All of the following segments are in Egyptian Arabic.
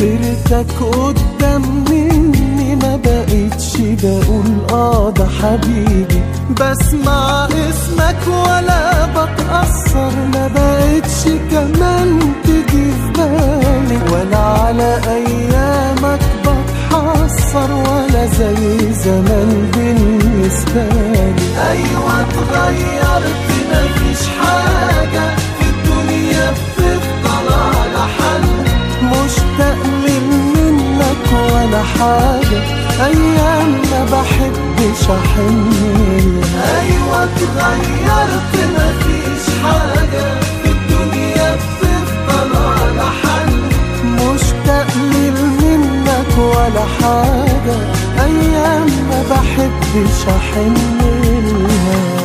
سيرتك قدام مني ما بقتش بقول اه ده حبيبي بسمع اسمك ولا بتأثر ما بقتش كمان تيجي في بالي ولا على ايامك بتحسر ولا زي زمان بالنسبة لي ايوه اتغيرت مفيش حاجة في الدنيا بتفضل على حل مشتاق من منك ولا حاجة أيام ما بحبش أحن لها. أيوة اتغيرت مفيش حاجة في الدنيا بتفضل على حل مشتاق من منك ولا حاجة أيام ما بحبش أحن لها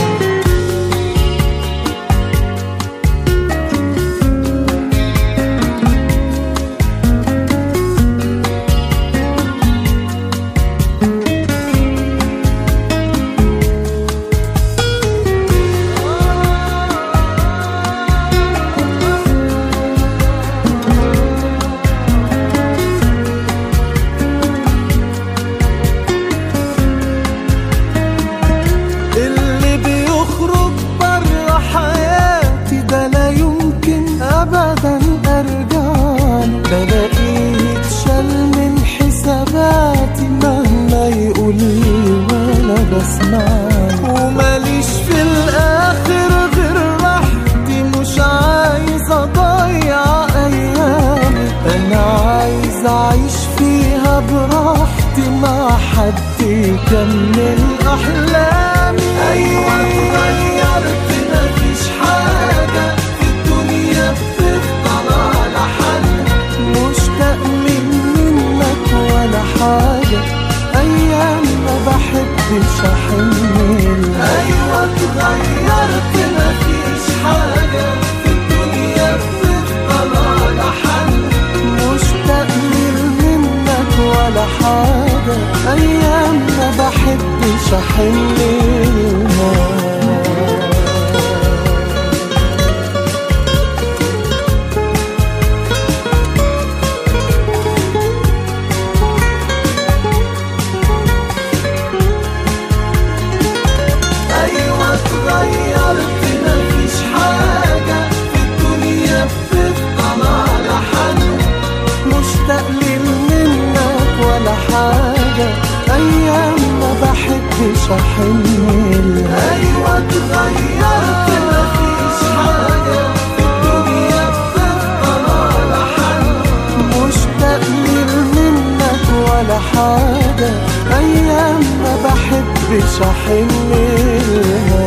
اللي بيخرج بره حياتي ده لا يمكن ابدا ارجع له بلاقيه يتشال من حساباتي مهما يقول لي ولا بسمع وماليش في الاخر غير راحتي مش عايز اضيع ايامي انا عايز اعيش فيها براحتي مع حد يكمل احلامي ايوه اتغيرت مفيش حاجه في الدنيا بتفضل على حل مشتاق من منك ولا حاجه ايام ما بحبش احن لها. ايوه اتغيرت مفيش حاجه في الدنيا بتفضل على حل مشتاق من منك ولا حاجة أيام ما بحبش أحن لها. أيوة اتغيرت مفيش حاجة في الدنيا بتفضل على حل مشتاق لي منك ولا حاجة أيام ما بحبش أحن لها. أيوة اتغيرت مفيش حاجة في الدنيا بتفضل على حل مشتاق لي منك ولا حاجة أيام ما بحبش أحن لها